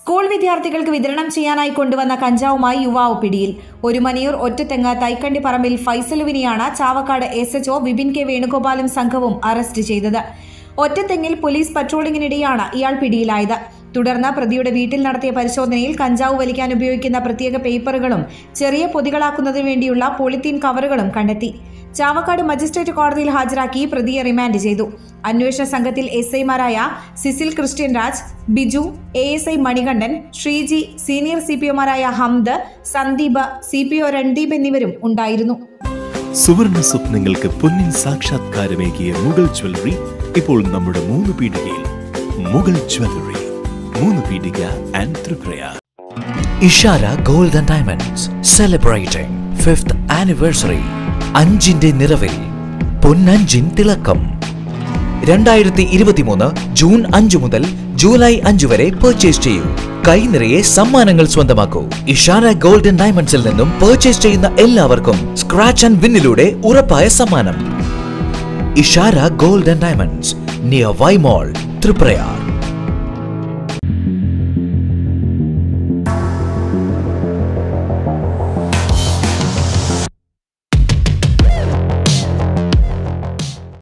school വിദ്യാർത്ഥികൾക്ക് വിതരണം ചെയ്യാനായി കൊണ്ടുവന്ന കഞ്ചാവുമായി യുവാവ് പിടിയിൽ ഒരു മണിയൂർ ഒറ്റത്തെങ്ങ് തൈക്കണ്ടി പറമ്പിൽ ഫൈസലുവിനെയാണ് Chavakkad S HO Vipin K വേണുഗോപാലും സംഘവും അറസ്റ്റ് ചെയ്തത് ഒറ്റത്തെങ്ങിൽ പോലീസ് പട്രോളിംഗിനിടെയാണ് ഇയാൾ പിടിയിലായത് തുടർന്ന് പ്രതിയുടെ വീട്ടിൽ നടത്തിയ പരിശോധനയിൽ കഞ്ചാവ് വലിക്കാൻ ഉപയോഗിക്കുന്ന പ്രത്യേക പേപ്പറുകളും ചെറിയ പൊതികളാക്കുന്നതിനു വേണ്ടിയുള്ള പോളിത്തീൻ കവറുകളും കണ്ടെത്തി ചാവക്കാട് മജിസ്ട്രേറ്റ് കോടതിയിൽ ഹാജരാക്കി പ്രതിയെ റിമാൻഡ് ചെയ്തു അന്വേഷണ സംഘത്തിൽ എസ് ഐമാരായ Cecil Christian Raj Biju A S I Manikandan Sreeji senior C P ഒമാരായ Hamd Sandeep C P O Randeep എന്നിവരും ഉണ്ടായിരുന്നു സുവർണ സ്വപ്നങ്ങൾക്ക് പൊന്നിൻ സാക്ഷാത്കാരമേകിയ മുഗൾ ജ്വല്ലറി ഇപ്പോൾ നമ്മുടെ മൂന്ന് പീടികയിൽ Mughal Jewellery Moonnupeedika and Tripura Ishara Gold and Diamonds celebrating fifth anniversary അഞ്ചിന്റെ നിറവിൽ പൊന്നഞ്ചിൻ തിളക്കം രണ്ടായിരത്തി ഇരുപത്തിമൂന്ന് ജൂൺ അഞ്ചു മുതൽ ജൂലൈ അഞ്ചു വരെ പർച്ചേസ് ചെയ്യൂ കൈ നിറയെ സമ്മാനങ്ങൾ സ്വന്തമാക്കൂ ഇഷാര ഗോൾഡ് ആൻഡ് ഡയമണ്ട്സിൽ നിന്നും പർച്ചേസ് ചെയ്യുന്ന എല്ലാവർക്കും സ്ക്രാച്ച് ആൻഡ് വിന്നിലൂടെ ഉറപ്പായ സമ്മാനം Ishara Gold and Diamonds near വൈമോൾ ത്രിപ്രയാർ